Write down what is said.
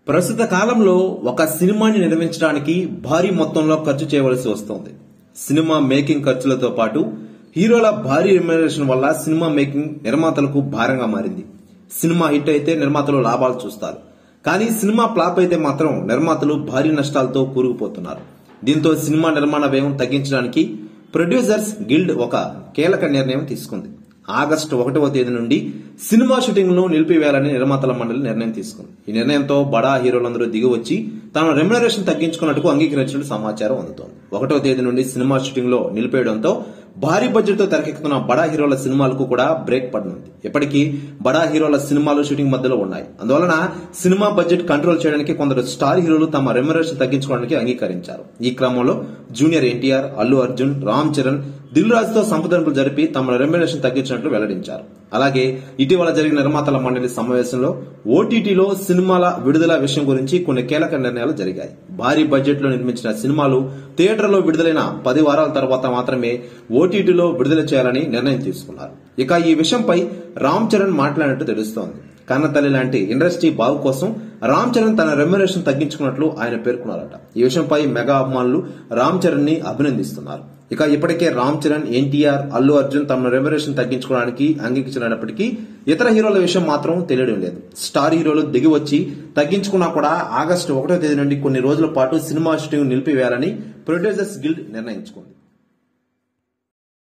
ప్రస్తుత కాలంలో ఒక సినిమాని నిర్మించడానికి భారీ మొత్తంలో ఖర్చు చేయవలసి వస్తోంది సినిమా మేకింగ్ ఖర్చులతో పాటు హీరోల భారీ రెమ్యునరేషన్ వల్ల సినిమా మేకింగ్ నిర్మాతలకు భారంగా మారింది సినిమా హిట్ అయితే నిర్మాతలు లాభాలు చూస్తారు కానీ సినిమా ఫ్లాప్ అయితే మాత్రం నిర్మాతలు భారీ నష్టాలతో కూరుకుపోతున్నారు దీంతో సినిమా నిర్మాణ వ్యయం తగ్గించడానికి ప్రొడ్యూసర్స్ గిల్డ్ ఒక కీలక నిర్ణయం తీసుకుంది ఆగస్టు ఒకటవ తేదీ నుండి సినిమా షూటింగ్ ను నిలిపివేయాలని నిర్మాతల మండలి నిర్ణయం తీసుకుంది ఈ నిర్ణయంతో బడా హీరోలందరూ దిగి వచ్చి తమ రెమ్యునరేషన్ తగ్గించుకున్నట్టుకు అంగీకరించినట్టు సమాచారం అందుతోంది ఒకటవ తేదీ నుండి సినిమా షూటింగ్ లో నిలిపేయడంతో భారీ బడ్జెట్ తో తెరకెక్కుతున్న బడా హీరోల సినిమాలకు కూడా బ్రేక్ పడనుంది ఇప్పటికీ బడా హీరోల సినిమాలు షూటింగ్ మధ్యలో ఉన్నాయి అందువలన సినిమా బడ్జెట్ కంట్రోల్ చేయడానికి కొందరు స్టార్ హీరోలు తమ రెమ్యునరేషన్ తగ్గించుకోవడానికి అంగీకరించారు ఈ క్రమంలో జూనియర్ ఎన్టీఆర్ అల్లు అర్జున్ రామ్ చరణ్ దిల్ రాజుతో సంప్రదింపులు జరిపి తమ రెమ్యునరేషన్ తగ్గించినట్లు వెల్లడించారు అలాగే ఇటీవల జరిగిన నిర్మాతల మండలి సమావేశంలో ఓటీటీలో సినిమాల విడుదల విషయం గురించి కొన్ని కీలక నిర్ణయాలు జరిగాయి భారీ బడ్జెట్ లో నిర్మించిన సినిమాలు థియేటర్లో విడుదలైన పది వారాల తర్వాత మాత్రమే ఓటీటీలో విడుదల చేయాలని నిర్ణయం తీసుకున్నారు ఇక ఈ విషయంపై రామ్ చరణ్ మాట్లాడినట్టు తెలుస్తోంది కన్నతల్లి లాంటి ఇండస్ట్రీ బాగు కోసం రామ్ చరణ్ తన రెమ్యునరేషన్ తగ్గించుకున్నట్లు ఆయన పేర్కొన్నారట ఈ విషయంపై మెగా అభిమానులు రామ్ చరణ్ ని అభినందిస్తున్నారు ఇక ఇప్పటికే రామ్ చరణ్ ఎన్టీఆర్ అల్లు అర్జున్ తమ రెమ్యునరేషన్ తగ్గించుకోవడానికి అంగీకరించినప్పటికీ ఇతర హీరోల విషయం మాత్రం తెలియడం లేదు స్టార్ హీరోలు దిగి వచ్చి తగ్గించుకున్నా కూడా ఆగస్టు ఒకటో తేదీ నుండి కొన్ని రోజుల పాటు సినిమా షూటింగ్ నిలిపివేయాలని ప్రొడ్యూసర్స్ గిల్డ్ నిర్ణయించుకుంది